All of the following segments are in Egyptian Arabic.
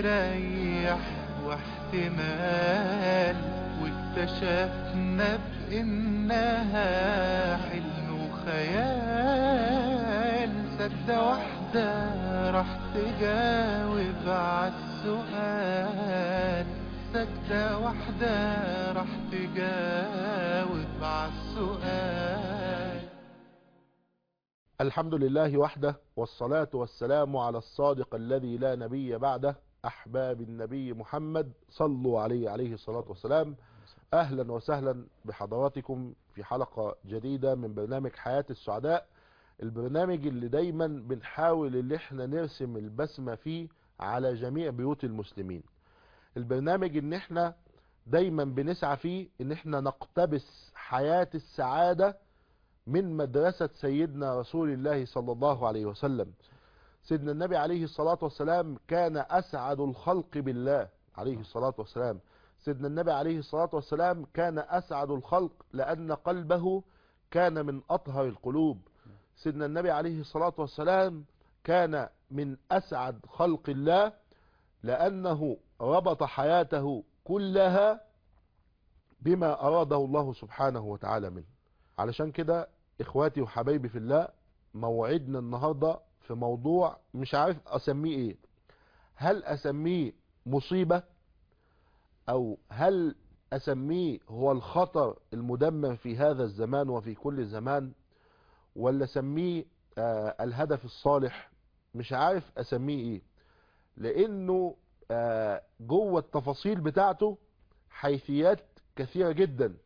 مستريح واحتمال واكتشفنا بإنها حلم وخيال سدة واحدة راح تجاوب عالسؤال سكتة واحدة راح تجاوب عالسؤال الحمد لله وحده والصلاة والسلام على الصادق الذي لا نبي بعده أحباب النبي محمد صلوا عليه عليه الصلاة والسلام أهلا وسهلا بحضراتكم في حلقة جديدة من برنامج حياة السعداء البرنامج اللي دايما بنحاول اللي احنا نرسم البسمة فيه على جميع بيوت المسلمين البرنامج ان احنا دايما بنسعى فيه ان احنا نقتبس حياة السعادة من مدرسة سيدنا رسول الله صلى الله عليه وسلم سيدنا النبي عليه الصلاة والسلام كان أسعد الخلق بالله عليه الصلاة والسلام سيدنا النبي عليه الصلاة والسلام كان أسعد الخلق لأن قلبه كان من أطهر القلوب سيدنا النبي عليه الصلاة والسلام كان من أسعد خلق الله لأنه ربط حياته كلها بما أراده الله سبحانه وتعالى منه علشان كده إخواتي وحبايبي في الله موعدنا النهاردة في موضوع مش عارف أسميه إيه هل أسميه مصيبة أو هل أسميه هو الخطر المدمر في هذا الزمان وفي كل زمان ولا أسميه آه الهدف الصالح مش عارف أسميه إيه لأنه آه جوه التفاصيل بتاعته حيثيات كثيرة جدا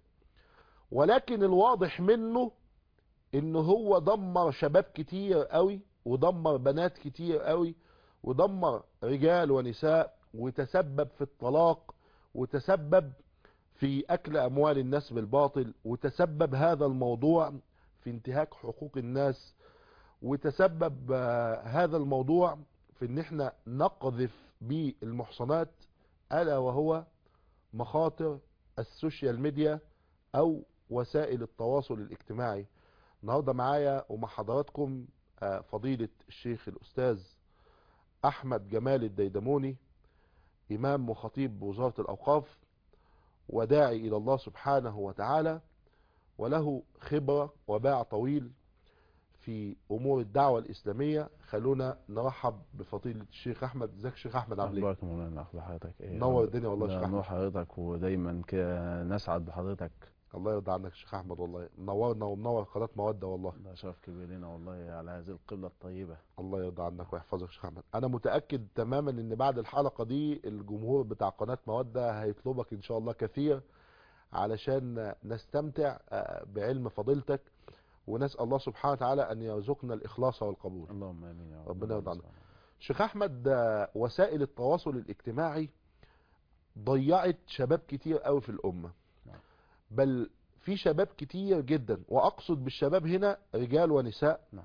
ولكن الواضح منه انه هو دمر شباب كتير قوي ودمر بنات كتير قوي ودمر رجال ونساء وتسبب في الطلاق وتسبب في اكل اموال الناس بالباطل وتسبب هذا الموضوع في انتهاك حقوق الناس وتسبب هذا الموضوع في ان احنا نقذف بالمحصنات الا وهو مخاطر السوشيال ميديا او وسائل التواصل الاجتماعي النهاردة معايا ومع حضراتكم فضيلة الشيخ الأستاذ أحمد جمال الديدموني إمام وخطيب وزارة الأوقاف وداعي إلى الله سبحانه وتعالى وله خبرة وباع طويل في أمور الدعوة الإسلامية خلونا نرحب بفضيلة الشيخ أحمد ازيك الشيخ أحمد عامل ايه؟ اخبارك يا مولانا اخبار حضرتك ايه نور الدنيا والله يا لا، شيخ أحمد نور حضرتك ودايما كده نسعد بحضرتك الله يرضى عنك يا شيخ أحمد والله منورنا ومنور قناة مودة والله ده شرف كبير لنا والله على هذه القبلة الطيبة الله يرضى عنك ويحفظك يا شيخ احمد انا متاكد تماما ان بعد الحلقه دي الجمهور بتاع قناه موده هيطلبك ان شاء الله كثير علشان نستمتع آه، بعلم فضيلتك ونسال الله سبحانه وتعالى ان يرزقنا الاخلاص والقبول اللهم امين يا رب ربنا يرضى اللهم عنك. شيخ احمد آه، وسائل التواصل الاجتماعي ضيعت شباب كتير قوي في الامه نعم. بل في شباب كتير جدا واقصد بالشباب هنا رجال ونساء نعم.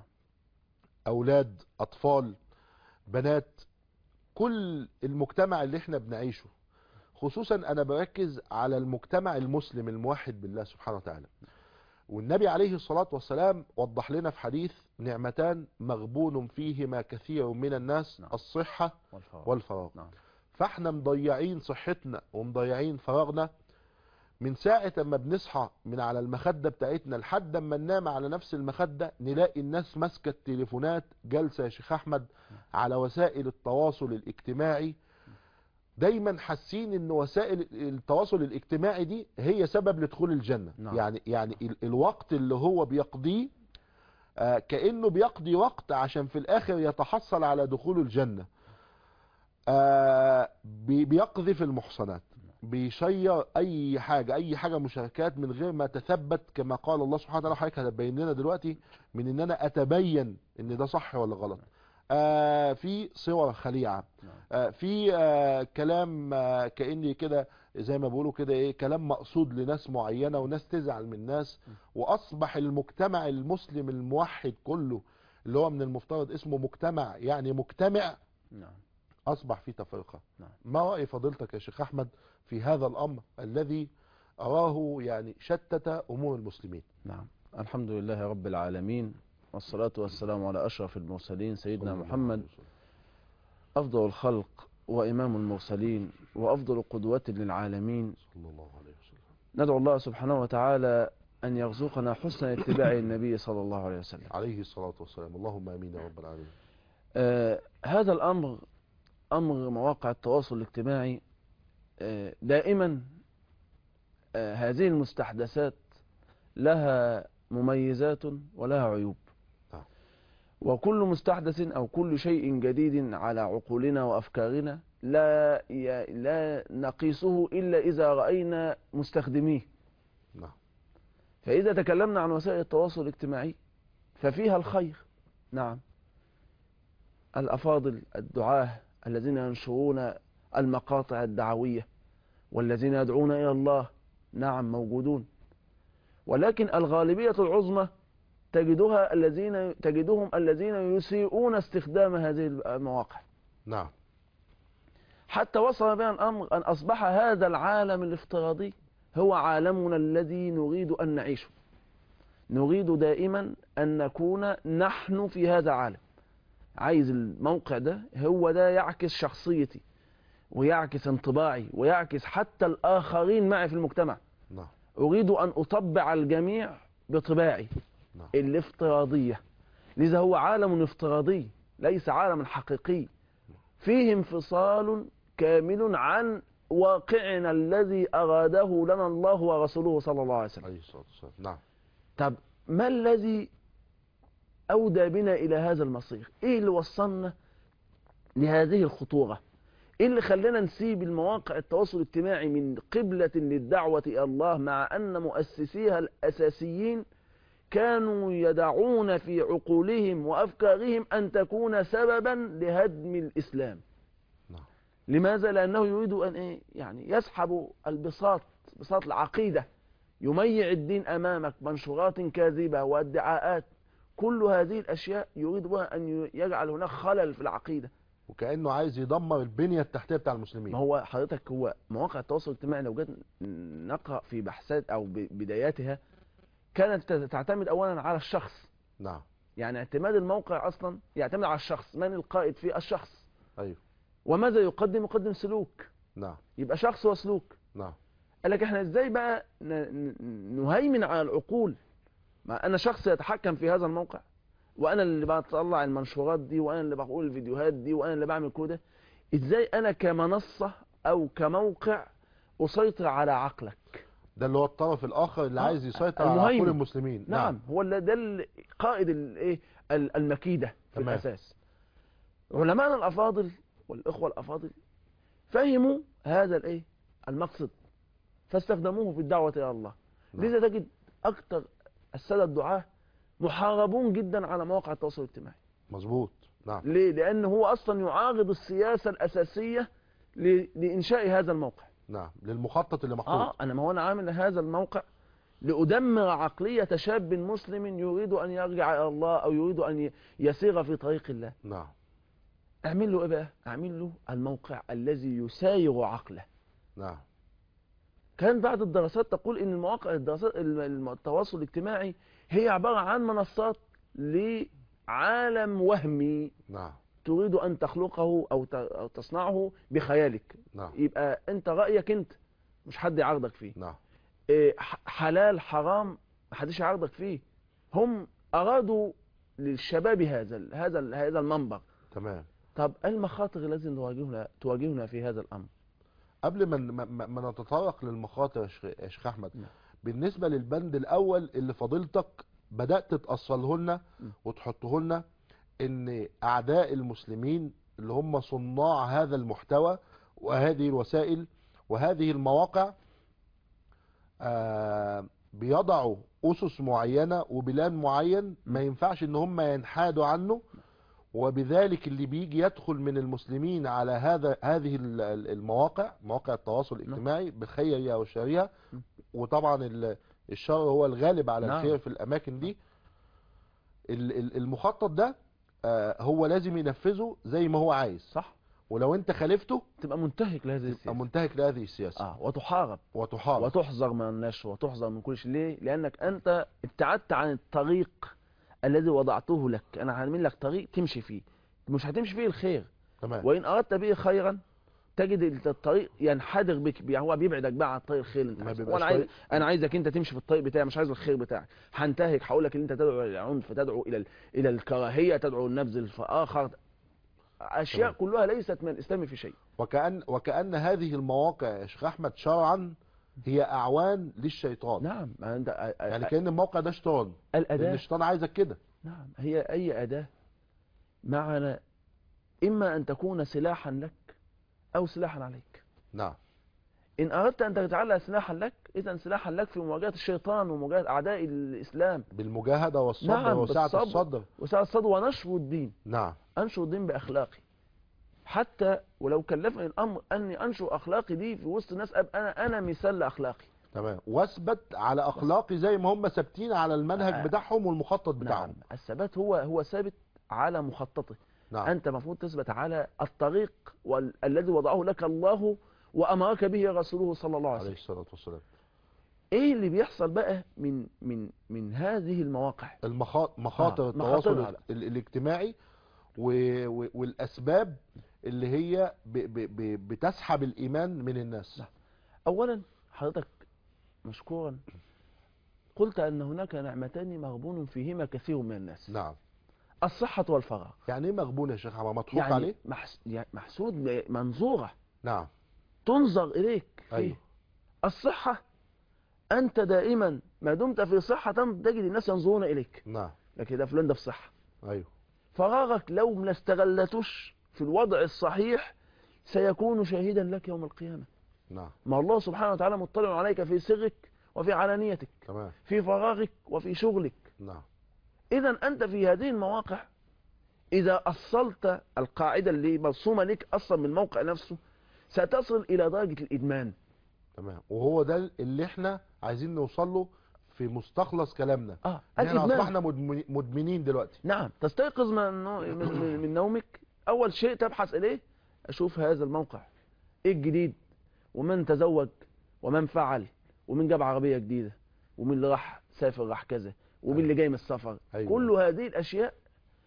اولاد اطفال بنات كل المجتمع اللي احنا بنعيشه خصوصا انا بركز على المجتمع المسلم الموحد بالله سبحانه وتعالى والنبي عليه الصلاة والسلام وضح لنا في حديث نعمتان مغبون فيهما كثير من الناس نعم. الصحة والفرج والفراغ نعم فاحنا مضيعين صحتنا ومضيعين فراغنا من ساعة ما بنصحى من على المخدة بتاعتنا لحد ما ننام على نفس المخدة نلاقي الناس ماسكة التليفونات جالسة يا شيخ احمد على وسائل التواصل الاجتماعي دايما حاسين ان وسائل التواصل الاجتماعي دي هي سبب لدخول الجنة نعم. يعني يعني ال- الوقت اللي هو بيقضيه آه، كأنه بيقضي وقت عشان في الاخر يتحصل على دخول الجنة آه، بي- بيقذف المحصنات بيشير اي حاجة اي حاجة مشاركات من غير ما تثبت كما قال الله سبحانه وتعالى حضرتك هتبين لنا دلوقتي من ان انا اتبين ان ده صح ولا غلط آه في صور خليعة نعم. آه في آه كلام آه كأني كده زي ما بيقولوا كده ايه كلام مقصود لناس معينة وناس تزعل من ناس واصبح المجتمع المسلم الموحد كله اللي هو من المفترض اسمه مجتمع يعني مجتمع نعم اصبح في تفرقة نعم. ما رأي فضيلتك يا شيخ احمد في هذا الامر الذي اراه يعني شتت امور المسلمين نعم الحمد لله رب العالمين والصلاة والسلام على أشرف المرسلين سيدنا صلى الله محمد عليه وسلم. أفضل الخلق وإمام المرسلين وأفضل قدوة للعالمين صلى الله عليه وسلم ندعو الله سبحانه وتعالى أن يرزقنا حسن اتباع النبي صلى الله عليه وسلم عليه الصلاة والسلام اللهم آمين يا رب العالمين آه هذا الأمر أمر مواقع التواصل الاجتماعي آه دائما آه هذه المستحدثات لها مميزات ولها عيوب نعم. وكل مستحدث أو كل شيء جديد على عقولنا وأفكارنا لا ي- لا نقيسه إلا إذا رأينا مستخدميه نعم فإذا تكلمنا عن وسائل التواصل الاجتماعي ففيها الخير نعم الأفاضل الدعاة الذين ينشرون المقاطع الدعوية والذين يدعون إلى الله نعم موجودون ولكن الغالبية العظمى تجدها الذين تجدهم الذين يسيئون استخدام هذه المواقع نعم حتى وصل بنا الأمر أن أصبح هذا العالم الافتراضي هو عالمنا الذي نريد أن نعيشه نريد دائما أن نكون نحن في هذا العالم عايز الموقع ده هو ده يعكس شخصيتي ويعكس انطباعي ويعكس حتى الآخرين معي في المجتمع نعم أريد أن أطبع الجميع بطباعي نعم الافتراضية لذا هو عالم افتراضي ليس عالم حقيقي فيه انفصال كامل عن واقعنا الذي أراده لنا الله ورسوله صلى الله عليه وسلم عليه الصلاة والسلام نعم طب ما الذي أودى بنا إلى هذا المصير إيه اللي وصلنا لهذه الخطورة إيه اللي خلانا نسيب المواقع التواصل الاجتماعي من قبلة للدعوة إلى الله مع أن مؤسسيها الأساسيين كانوا يدعون في عقولهم وأفكارهم أن تكون سببا لهدم الإسلام نعم. لماذا؟ لأنه يريد أن إيه؟ يعني يسحب البساط بساط العقيدة يميع الدين أمامك منشورات كاذبة وادعاءات كل هذه الأشياء يريد بها أن يجعل هناك خلل في العقيدة وكأنه عايز يدمر البنية التحتية بتاع ما المسلمين هو حضرتك هو مواقع التواصل الاجتماعي لو جيت نقرأ في بحثات أو ب- بداياتها كانت تعتمد أولا على الشخص نعم يعني اعتماد الموقع أصلا يعتمد على الشخص من القائد فيه الشخص أيوه وماذا يقدم يقدم سلوك نعم يبقى شخص وسلوك نعم قال لك احنا ازاي بقى ن- ن- نهيمن على العقول ما انا شخص يتحكم في هذا الموقع وانا اللي بطلع المنشورات دي وانا اللي بقول الفيديوهات دي وانا اللي بعمل كده ازاي انا كمنصة او كموقع اسيطر على عقلك ده اللي هو الطرف الآخر اللي آه، عايز يسيطر على المهيمن. عقول المسلمين نعم هو اللي ده ال- قائد الايه ال- المكيدة في تمام. الاساس علماءنا الافاضل والاخوة الافاضل فهموا هذا الايه المقصد فاستخدموه في الدعوة الى الله نعم. لذا تجد اكثر السادة الدعاة محاربون جدا على مواقع التواصل الاجتماعي مظبوط نعم ليه لان هو اصلا يعارض السياسة الاساسية ل- لانشاء هذا الموقع نعم للمخطط اللي محطوط اه انا ما هو انا عامل هذا الموقع لأدمر عقلية شاب مسلم يريد أن يرجع إلى الله أو يريد أن ي- يسير في طريق الله نعم أعمل له إيه بقى؟ أعمل له الموقع الذي يساير عقله نعم كان بعض الدراسات تقول ان المواقع الدراسات الم- الم- التواصل الاجتماعي هي عبارة عن منصات لعالم وهمي نعم تريد ان تخلقه او ت- أو تصنعه بخيالك نعم يبقى انت رأيك انت مش حد يعارضك فيه نعم إيه، ح- حلال حرام محدش يعارضك فيه هم ارادوا للشباب هذا ال- هذا ال- هذا المنبر تمام طب المخاطر التي تواجهنا تواجهنا في هذا الامر قبل ما ما- ما ما نتطرق للمخاطر يا شيخ- يا شيخ احمد نعم. بالنسبه للبند الاول اللي فضيلتك بدات تاصله لنا م. وتحطه لنا ان اعداء المسلمين اللي هم صناع هذا المحتوى وهذه الوسائل وهذه المواقع آه بيضعوا اسس معينه وبلان معين ما ينفعش ان هم ينحادوا عنه وبذلك اللي بيجي يدخل من المسلمين على هذا هذه ال- ال- المواقع مواقع التواصل الاجتماعي بخيرها وشرها م. وطبعا ال- الشر هو الغالب على نعم. الخير في الاماكن دي ال- ال- المخطط ده آه، هو لازم ينفذه زي ما هو عايز صح ولو انت خالفته تبقى منتهك لهذه تبقى السياسة منتهك لهذه السياسه اه وتحارب وتحارب وتحذر من النشر وتحذر من كل شيء ليه لانك انت ابتعدت عن الطريق الذي وضعته لك انا هعمل لك طريق تمشي فيه مش هتمشي فيه الخير تمام وان اردت به خيرا تجد الطريق ينحدر بك بي- هو بيبعدك بقى عن الطريق الخير اللي انت ما عايزه. بيبقاش وانا عايز طريق. انا عايزك انت تمشي في الطريق بتاعي مش عايز الخير بتاعك هنتهك هقول لك ان انت تدعو الى العنف تدعو الى ال- الى الكراهيه تدعو النبذ الفاخر اشياء تمام. كلها ليست من الاسلام في شيء وكأن وكأن هذه المواقع يا شيخ أحمد شرعا هي أعوان للشيطان نعم ما انت أ- أ- يعني كأن الموقع ده شيطان لأن الاداه الشيطان عايزك كده نعم هي أي أداة معنا إما أن تكون سلاحا لك أو سلاحا عليك نعم إن أردت أن تجعلها سلاحا لك إذا سلاحا لك في مواجهة الشيطان ومواجهة أعداء الإسلام بالمجاهدة والصبر نعم، وسعة بالصبر. الصدر وسعى الصدر ونشر الدين نعم أنشر الدين بأخلاقي حتى ولو كلفني الأمر أني أنشر أخلاقي دي في وسط الناس أبقى أنا أنا مثال لأخلاقي تمام واثبت على أخلاقي زي ما هم ثابتين على المنهج آه. بتاعهم والمخطط بتاعهم نعم الثبات هو هو ثابت على مخططه نعم أنت المفروض تثبت على الطريق وال- الذي وضعه لك الله وأمرك به رسوله صلى الله عليه عليه وسلم الصلاة والسلام إيه اللي بيحصل بقى من من من هذه المواقع المخا- مخاطر آه، التواصل مخاطرها ال- ال- الاجتماعي و... و... والأسباب اللي هي ب... ب... ب... بتسحب الإيمان من الناس نعم. أولا حضرتك مشكورا قلت أن هناك نعمتان مغبون فيهما كثير من الناس نعم الصحة والفراغ يعني ايه مغبون يا شيخ عمر مضحوك يعني عليه محس... يعني محسود منظورة نعم تنظر إليك فيه أيوه الصحة أنت دائما ما دمت في صحة تجد الناس ينظرون إليك نعم لكن ده فلان ده في صحة أيوه فراغك لو ما استغلتوش في الوضع الصحيح سيكون شاهدا لك يوم القيامة نعم ما الله سبحانه وتعالى مطلع عليك في سرك وفي علانيتك تمام في فراغك وفي شغلك نعم إذا أنت في هذه المواقع إذا أصلت القاعدة اللي مرسومة لك أصلا من الموقع نفسه ستصل إلى درجة الإدمان تمام وهو ده اللي احنا عايزين نوصل له في مستخلص كلامنا آه احنا الإدمان اصبحنا مدمن- مدمنين دلوقتي نعم تستيقظ من, النو- من, من, من نومك أول شيء تبحث إليه أشوف هذا الموقع إيه الجديد ومن تزوج ومن فعل ومن جاب عربية جديدة ومن اللي راح سافر راح كذا ومن اللي جاي من السفر أيوة. كل هذه الأشياء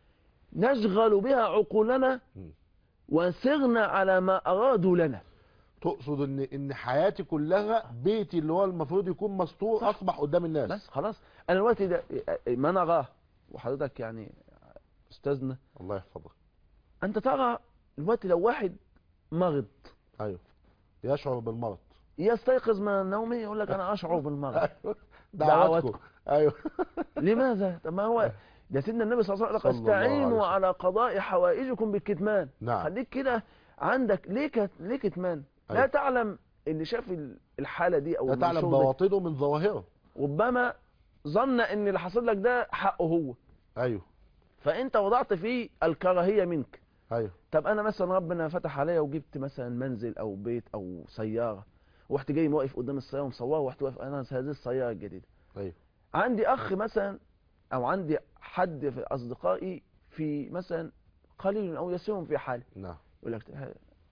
نشغل بها عقولنا مم. وسرنا على ما أرادوا لنا تقصد ان ان حياتي كلها بيتي اللي هو المفروض يكون مستور صح. اصبح قدام الناس بس خلاص أنا دلوقتي ده ما نراه وحضرتك يعني أستاذنا الله يحفظك أنت ترى دلوقتي لو واحد مرض ايوه يشعر بالمرض يستيقظ من النوم يقول لك انا اشعر بالمرض ايوه دعواتكم ايوه لماذا طب ما هو ده سيدنا النبي صلى الله عليه وسلم صلى قال الله عليه استعينوا وسلم. على قضاء حوائجكم بالكتمان نعم خليك كده عندك ليه كت... ليه كتمان لا أيوة. تعلم اللي شاف ال- الحاله دي او لا تعلم المنشور ده بواطنه من ظواهره ربما ظن ان اللي حصل لك ده حقه هو ايوه فانت وضعت فيه الكراهيه منك ايوه طب انا مثلا ربنا فتح عليا وجبت مثلا منزل او بيت او سياره ورحت جاي واقف قدام السياره ومصوره ورحت واقف انا هذه السياره الجديده ايوه عندي اخ مثلا او عندي حد في اصدقائي في مثلا قليل او يسير في حاله نعم يقول لك ها-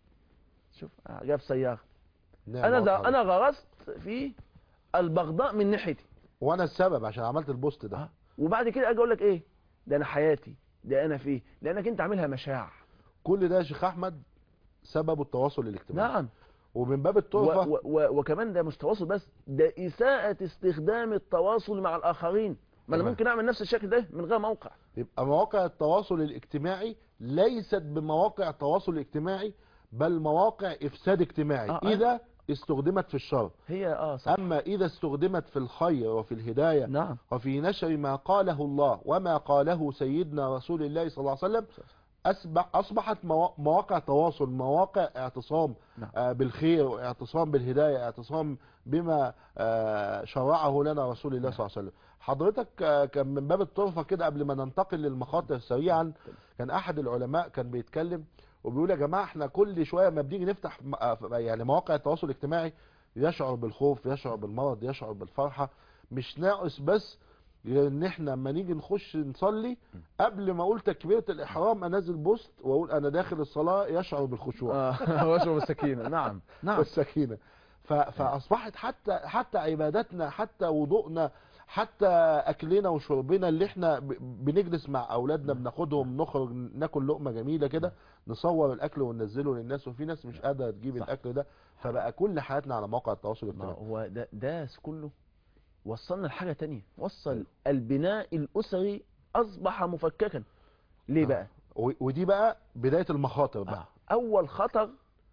شوف جاب سياره نعم انا واضحة ذا انا غرست في البغضاء من ناحيتي وانا السبب عشان عملت البوست ده آه. وبعد كده اجي اقول لك ايه ده انا حياتي ده انا فيه لانك انت عاملها مشاع كل ده يا شيخ احمد سبب التواصل الاجتماعي نعم ومن باب و الطرفه و و وكمان ده مش تواصل بس ده اساءة استخدام التواصل مع الاخرين ما انا تمام. ممكن اعمل نفس الشكل ده من غير موقع يبقى مواقع التواصل الاجتماعي ليست بمواقع تواصل اجتماعي بل مواقع افساد اجتماعي آه، آه. اذا استخدمت في الشر هي اه صح اما اذا استخدمت في الخير وفي الهدايه نعم وفي نشر ما قاله الله وما قاله سيدنا رسول الله صلى الله عليه وسلم أصبح أصبحت موا- مواقع تواصل مواقع اعتصام نعم. آه، بالخير واعتصام بالهداية اعتصام بما آه، شرعه لنا رسول الله صلى الله عليه وسلم حضرتك آه، كان من باب الطرفة كده قبل ما ننتقل للمخاطر سريعا كان أحد العلماء كان بيتكلم وبيقول يا جماعة احنا كل شوية ما بنيجي نفتح م- آه، يعني مواقع التواصل الاجتماعي يشعر بالخوف يشعر بالمرض يشعر بالفرحة مش ناقص بس ان احنا لما نيجي نخش نصلي قبل ما اقول تكبيرة الاحرام انزل بوست واقول انا داخل الصلاة يشعر بالخشوع اه واشرب السكينه نعم نعم والسكينة ف- فاصبحت حتى حتى عباداتنا حتى وضوءنا حتى اكلنا وشربنا اللي احنا ب- بنجلس مع اولادنا بناخدهم نخرج ناكل لقمة جميلة كده نصور الاكل وننزله للناس وفي ناس مش قادره تجيب صح. الاكل ده فبقى كل حياتنا على مواقع التواصل ما الاجتماعي هو ده ده كله وصلنا لحاجة تانية وصل أيوة. البناء الأسري أصبح مفككا ليه آه. بقى و- ودي بقى بدايه المخاطر بقى آه. أول خطر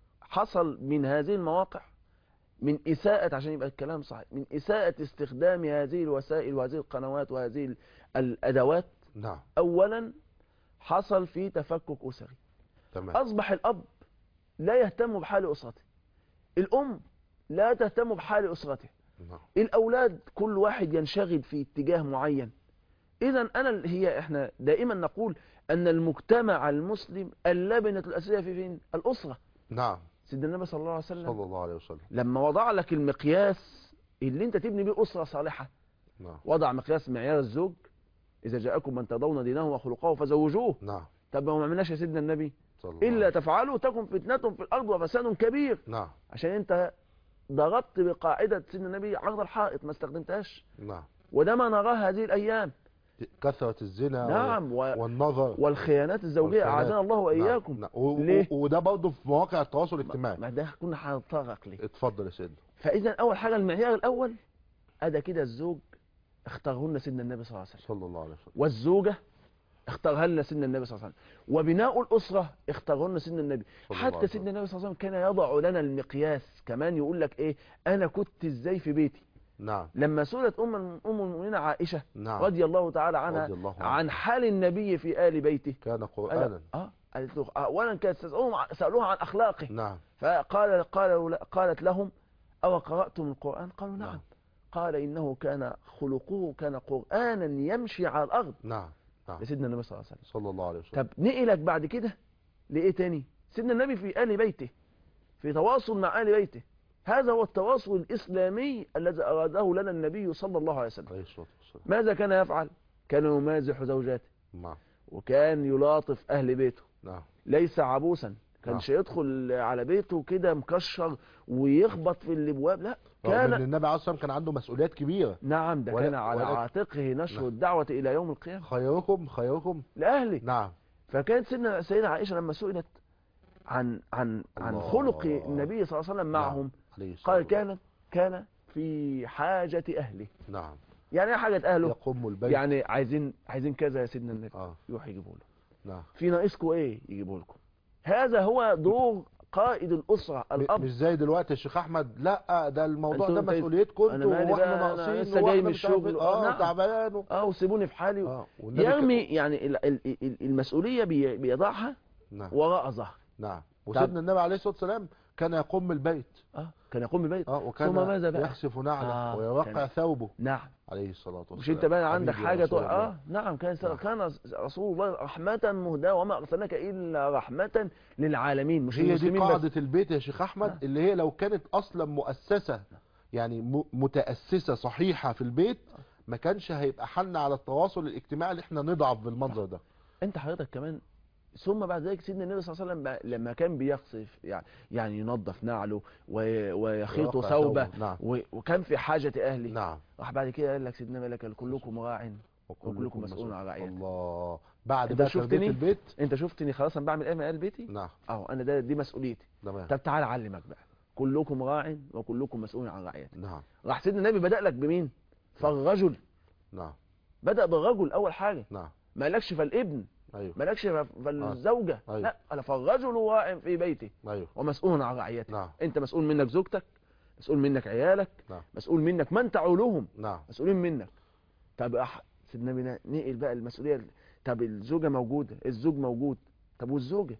حصل من هذه المواقع من إساءة عشان يبقى الكلام صحيح من إساءة استخدام هذه الوسائل وهذه القنوات وهذه ال- الأدوات نعم أولا حصل في تفكك أسري تمام أصبح الأب لا يهتم بحال أسرته الأم لا تهتم بحال أسرته نعم الأولاد كل واحد ينشغل في اتجاه معين إذا أنا هي إحنا دائما نقول أن المجتمع المسلم اللبنة الأساسية في فين؟ الأسرة نعم سيدنا النبي صلى الله عليه وسلم صلى الله عليه وسلم لما وضع لك المقياس اللي انت تبني بيه أسرة صالحة نعم وضع مقياس معيار الزوج إذا جاءكم من ترضون دينه وخلقه فزوجوه نعم طب ما عملناش يا سيدنا النبي صلى الله إلا عليه تفعلوا تكن فتنة في الأرض وفساد كبير وسلم. نعم عشان انت ضربت بقاعدة سيدنا النبي عرض الحائط ما استخدمتهاش نعم وده ما نراه هذه الأيام كثره الزنا نعم و... والنظر والخيانات الزوجية والخيانات. أعاذنا الله وإياكم نعم. نعم. و... ليه؟ و... وده برضه في مواقع التواصل الاجتماعي ما ده كنا هنتطرق ليه اتفضل يا سيدنا فإذا أول حاجة المعيار الأول أدا كده الزوج اختاره لنا سيدنا النبي صلى الله عليه وسلم صلى الله عليه وسلم والزوجة اختارها لنا سيدنا النبي صلى الله عليه وسلم وبناء الأسرة اختاره لنا سيدنا النبي صلى الله عليه حتى وسلم. سيدنا النبي صلى الله عليه وسلم كان يضع لنا المقياس كمان يقول لك إيه أنا كنت إزاي في بيتي نعم لما سئلت أم أم المؤمنين عائشة نعم رضي الله تعالى عنها رضي الله عنه. عن حال النبي في آل بيته كان قال- قرانا اه قالت له اولا كانت تسالهم ع- سالوها عن اخلاقه نعم فقال قال قالت لهم او قراتم القران قالوا نعم نعم. قال انه كان خلقه كان قرانا يمشي على الارض نعم نعم لسيدنا النبي صلى الله عليه وسلم صلى الله عليه وسلم طب نقلك بعد كده لايه تاني سيدنا النبي في ال بيته في تواصل مع ال بيته هذا هو التواصل الاسلامي الذي اراده لنا النبي صلى الله عليه وسلم عليه الصلاه والسلام ماذا كان يفعل كان يمازح زوجاته نعم وكان يلاطف اهل بيته نعم ليس عبوسا كانش يدخل على بيته كده مكشر ويخبط في الابواب لا رغم ان كان النبي عليه الصلاه والسلام كان عنده مسؤوليات كبيره نعم ده ولا- كان على ولا- عاتقه نشر نعم. الدعوة إلى يوم القيامة خيركم خيركم لأهله نعم فكانت سيدنا السيدة عائشة لما سئلت عن عن عن الله. خلق النبي صلى الله عليه وسلم معهم عليه الصلاه قال كان كان في حاجة أهله نعم يعني ايه حاجة أهله يقوم البيت يعني عايزين عايزين كذا يا سيدنا النبي اه يروح يجيبوا له نعم في ناقصكم ايه يجيبوا لكم هذا هو دور قائد الأسرة م- الأب مش زي دلوقتي يا شيخ احمد لا ده الموضوع أنتوا- ده أنت- مسؤوليتكم أنا انتوا مالي واحنا بقى، أنا ناقصين لسه جاي وإحنا من مش عارف الشغل. إيه. آه، اه نعم. تعبان و- اه وسيبوني في حالي اه والنبي يرمي ك- يعني ال- ال- ال- المسؤولية بي- بيضعها نعم وراء ظهر نعم وسيدنا النبي عليه الصلاه والسلام كان يقوم البيت اه كان يقوم بالبيت اه وكان ثم ماذا بقى؟ يخسف نعله آه، ويرقع كان- ثوبه نعم عليه الصلاه والسلام مش انت بقى عندك حبيبي حاجة رسول تقول الله. اه نعم كان نعم. كان رسول الله رحمة مهداة وما أرسلناك إلا رحمة للعالمين مش هي دي للمسلمين بس قاعدة البيت يا شيخ أحمد نعم. اللي هي لو كانت أصلا مؤسسة يعني م- متأسسة صحيحة في البيت ما كانش هيبقى حالنا على التواصل الاجتماعي اللي احنا نضعف بالمنظر ده انت حضرتك كمان ثم بعد ذلك سيدنا النبي صلى الله عليه وسلم بقى لما كان بيقصف يعني يعني ينظف نعله و- ويخيط ويرقع ثوبه ثوبه. نعم و- وكان في حاجة أهله نعم راح بعد كده قال لك سيدنا ملك كلكم راع وكلكم مسؤول عن رعيته. الله بعد انت بقى شفتني؟ تربية البيت انت شفتني خلاص انا بعمل ايه من قلب بيتي نعم اهو انا ده دي مسؤوليتي تمام طب تعال اعلمك بقى كلكم راع وكلكم مسؤول عن رعيته نعم راح سيدنا النبي بدأ لك بمين فالرجل نعم بدأ بالرجل اول حاجة نعم ما قالكش فالابن ايوه ما قالكش فالزوجة أيوة. لا قال فالرجل راع في بيته ايوه ومسؤول عن رعيته نعم انت مسؤول منك زوجتك مسؤول منك عيالك نعم. مسؤول منك من تعولهم نعم مسؤولين منك طب أح... سيدنا النبي نقل بقى المسؤوليه طب الزوجه موجوده الزوج موجود طب والزوجه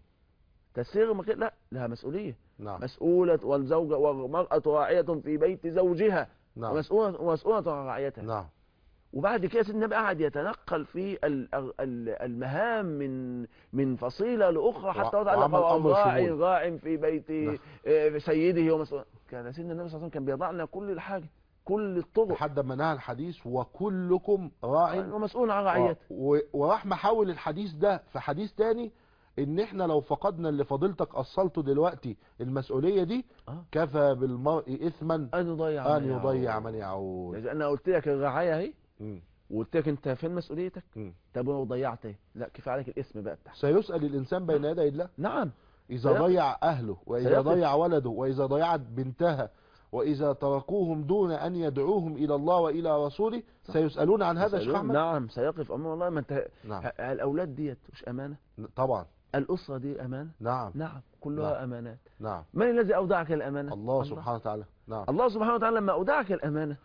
تسير مك... لا لها مسؤوليه نعم مسؤوله والزوجه والمراه راعيه في بيت زوجها نعم ومسؤوله ومسؤوله عن رعيتها نعم وبعد كده سيدنا النبي قعد يتنقل في ال- ال- المهام من من فصيله لاخرى حتى وع- وضع وعمل أمر راع شمول. راع في بيت نعم. آه، سيده ومسؤول كان سيدنا النبي صلى الله عليه وسلم كان بيضع لنا كل الحاجه كل الطرق لحد ما نهى الحديث وكلكم راع ومسؤول عن رعيته و- وراح محول الحديث ده في حديث تاني ان احنا لو فقدنا اللي فضيلتك اصلته دلوقتي المسؤولية دي آه. كفى بالمرء اثما ان يضيع ان من يضيع يعول. من يعود لأن انا قلت لك الرعايه اهي مم. وقلت لك انت فين مسؤوليتك مم. طب ولو ضيعت ايه لا كفايه عليك الاسم بقى بتاعك سيسأل الإنسان بين يدي الله نعم إذا سيقف. ضيع أهله وإذا سيقف. ضيع ولده وإذا ضيعت بنتها وإذا تركوهم دون أن يدعوهم إلى الله وإلى رسوله صح. سيسألون عن هذا يا شيخ يسألون. أحمد نعم سيقف امام الله ما انت نعم ه- الاولاد ديت مش امانه طبعا الاسره دي امانه نعم نعم كلها نعم. امانات نعم من الذي اودعك الامانه الله سبحانه وتعالى نعم الله سبحانه وتعالى لما اودعك الامانه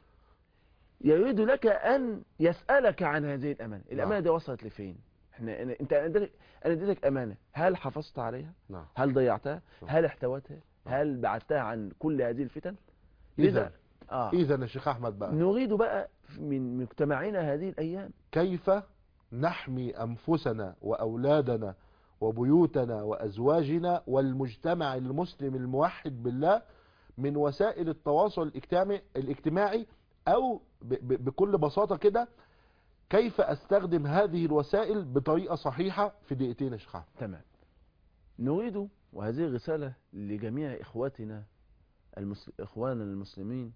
يريد لك ان يسالك عن هذه الامانه الامانه نعم. دي وصلت لفين احنا أنا- انت انا اديتك امانه هل حافظت عليها نعم هل ضيعتها نعم. هل احتوتها نعم. هل بعدتها عن كل هذه الفتن إذا اه إذا يا شيخ أحمد بقى نريد بقى من مجتمعنا هذه الايام كيف نحمي أنفسنا وأولادنا وبيوتنا وأزواجنا والمجتمع المسلم الموحد بالله من وسائل التواصل الاجتماعي, الاجتماعي أو ب ب بكل بساطة كده كيف أستخدم هذه الوسائل بطريقة صحيحة في دقيقتين يا شيخ أحمد؟ تمام نريد وهذه رسالة لجميع إخواتنا المسل... إخواننا المسلمين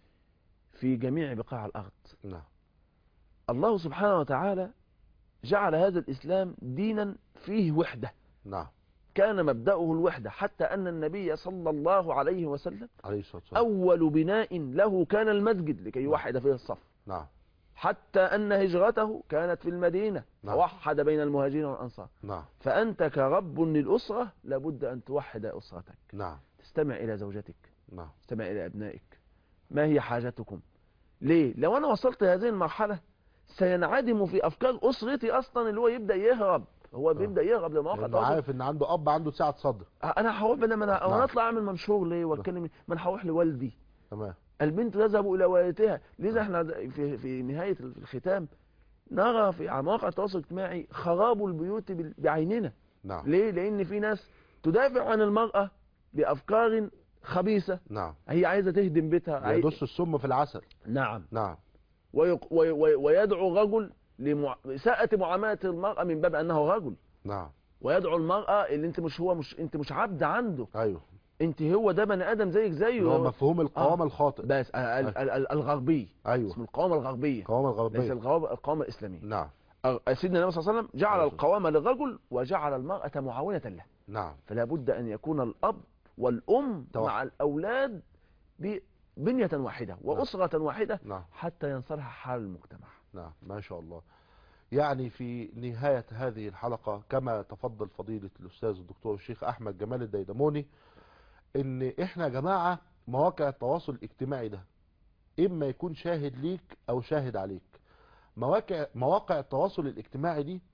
في جميع بقاع الأرض نعم الله سبحانه وتعالى جعل هذا الإسلام دينا فيه وحدة نعم كان مبدأه الوحدة حتى أن النبي صلى الله عليه وسلم عليه الصلاة والسلام أول بناء له كان المسجد لكي يوحد فيه الصف نعم حتى أن هجرته كانت في المدينة نعم. فوحد بين المهاجرين والأنصار نعم فأنت كرب للأسرة لابد أن توحد أسرتك نعم تستمع إلى زوجتك نعم تستمع إلى أبنائك ما هي حاجتكم ليه لو أنا وصلت هذه المرحلة سينعدم في أفكار أسرتي أصلا اللي هو يبدأ يهرب هو بيبدأ يهرب لمواقع لأنه التواصل عارف إن عنده أب عنده سعة صدر أنا هروح بدل ما أنا نعم. أنا أطلع أعمل منشور ليه وأتكلم ما أنا هروح لوالدي تمام البنت تذهب إلى والدتها لذا احنا في في نهاية الختام نرى في على مواقع التواصل الاجتماعي خراب البيوت بال- بعيننا نعم ليه لأن في ناس تدافع عن المرأة بأفكار خبيثة نعم هي عايزة تهدم بيتها عاي... يدس السم في العسل نعم نعم ويق... وي... وي... ويدعو رجل لإساءة معاملة المرأة من باب أنه رجل نعم ويدعو المرأة اللي انت مش هو مش انت مش عبد عنده أيوه انت هو ده بني ادم زيك زيه اللي هو مفهوم القوامة الخاطئ بس ال... ال... ال... الغربي أيوه اسمه القوامة الغربية القوامة ليس الغربية القوامة القوامة الإسلامية نعم أ- سيدنا النبي صلى الله عليه وسلم جعل عليه الصلاة القوامة للرجل وجعل المرأة معاونة له نعم فلا بد أن يكون الأب والأم توحد. مع الأولاد ببنية واحدة وأسرة واحدة نعم حتى ينصلح حال المجتمع نعم ما شاء الله يعني في نهاية هذه الحلقة كما تفضل فضيلة الأستاذ الدكتور الشيخ أحمد جمال الديدموني إن إحنا يا جماعة مواقع التواصل الاجتماعي ده إما يكون شاهد ليك أو شاهد عليك مواقع مواقع التواصل الاجتماعي دي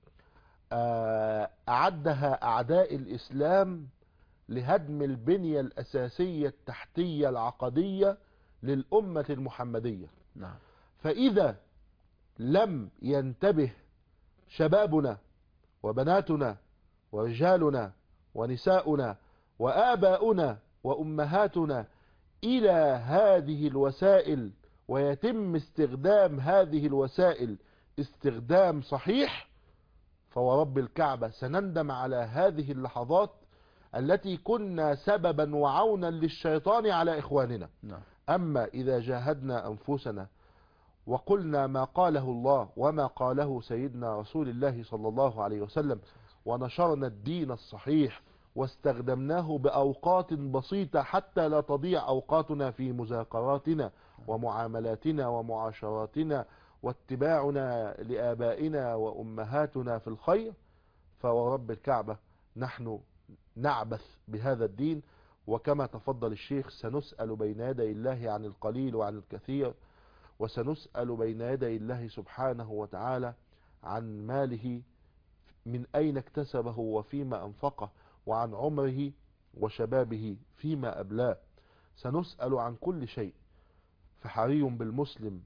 آه، أعدها أعداء الإسلام لهدم البنية الأساسية التحتية العقدية للأمة المحمدية نعم فإذا لم ينتبه شبابنا وبناتنا ورجالنا ونساؤنا وآباؤنا وأمهاتنا إلى هذه الوسائل ويتم استخدام هذه الوسائل استخدام صحيح فورب الكعبة سنندم على هذه اللحظات التي كنا سببا وعونا للشيطان على إخواننا نعم أما إذا جاهدنا أنفسنا وقلنا ما قاله الله وما قاله سيدنا رسول الله صلى الله عليه وسلم ونشرنا الدين الصحيح واستخدمناه بأوقات بسيطة حتى لا تضيع أوقاتنا في مذاكراتنا ومعاملاتنا ومعاشراتنا واتباعنا لآبائنا وأمهاتنا في الخير فورب الكعبة نحن نعبث بهذا الدين وكما تفضل الشيخ سنسأل بين يدي الله عن القليل وعن الكثير وسنسأل بين يدي الله سبحانه وتعالى عن ماله من أين اكتسبه وفيما أنفقه وعن عمره وشبابه فيما أبلاه سنسأل عن كل شيء فحري بالمسلم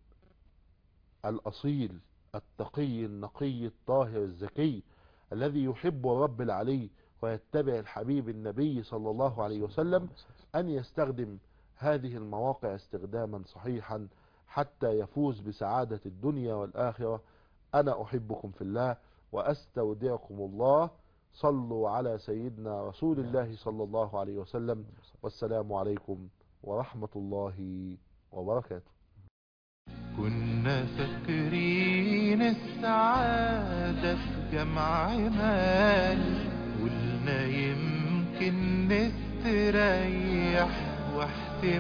الأصيل التقي النقي الطاهر الزكي الذي يحب الرب العلي ويتبع الحبيب النبي صلى الله عليه وسلم أن يستخدم هذه المواقع استخداما صحيحا حتى يفوز بسعادة الدنيا والآخرة أنا أحبكم في الله وأستودعكم الله صلوا على سيدنا رسول الله صلى الله عليه وسلم والسلام عليكم ورحمة الله وبركاته كنا فاكرين سنين السعادة في جمع مال قلنا يمكن نستريح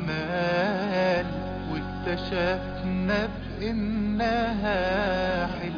واحتمال واكتشفنا بإنها حلم